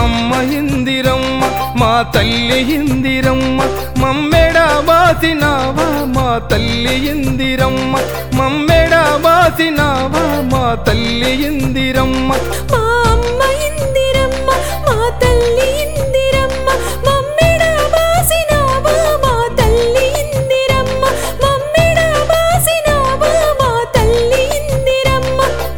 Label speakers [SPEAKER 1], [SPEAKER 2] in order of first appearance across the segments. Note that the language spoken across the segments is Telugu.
[SPEAKER 1] అమ్మ ఇందిరమ్మ మా తల్లి ఇందిరమ్మ మమ్మెడ బాసినావా మా తల్లి ఇందిరమ్మ మమ్మెడ బాసినావా మా తల్లి ఇందిరమ్మ
[SPEAKER 2] మా అమ్మ ఇందిరమ్మ మా తల్లి ఇందిరమ్మ మమ్మిడ బాసినావా మా తల్లి ఇందిరమ్మ మమ్మిడ బాసినావా మా తల్లి ఇందిరమ్మ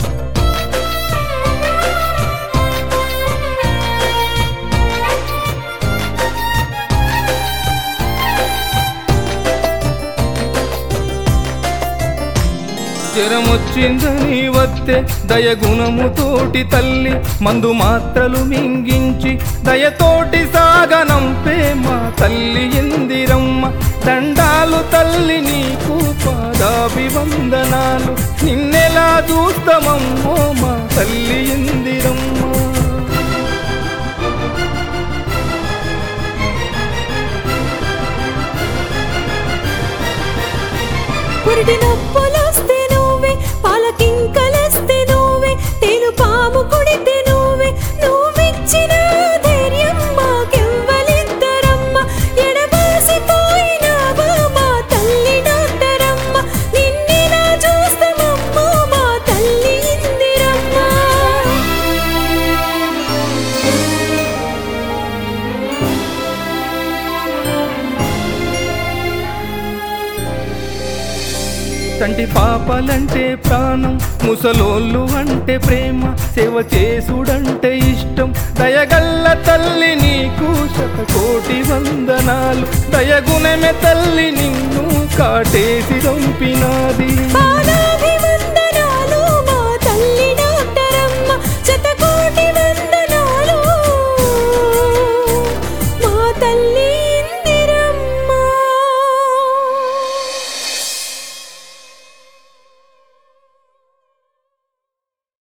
[SPEAKER 1] జ్వరమొచ్చిందని వత్తే దయగుణముతోటి తల్లి మందు మాత్రలు మింగించి దయతోటి సాగనంపే మా తల్లి ఇందిరమ్మ దండాలు తల్లి నీకు పాదాభివందనాలు నిన్నెలా చూస్తామమ్మో మా తల్లి ఇందిరమ్మ
[SPEAKER 2] పురిటి నొప్పులొస్తే నువ్వే పాలకింకలొస్తే నువ్వే తేను పాము కొడితే నువ్వే నువ్విచ్చిన ధైర్యం మాకెవ్వలిద్దరమ్మ ఎడబాసిపోయినావా మా తల్లి డాక్టరమ్మ నిన్నెలా చూస్తామమ్మో మా తల్లి ఇందిరమ్మ
[SPEAKER 1] తంటి పాపలంటే ప్రాణం ముసలోళ్ళు అంటే ప్రేమ సేవ చేసుడంటే ఇష్టం దయగల్ల తల్లి నీకు శతకోటి వందనాలు దయగుణమే తల్లి నిన్ను కాటేసి చంపినాది
[SPEAKER 2] పాదాభి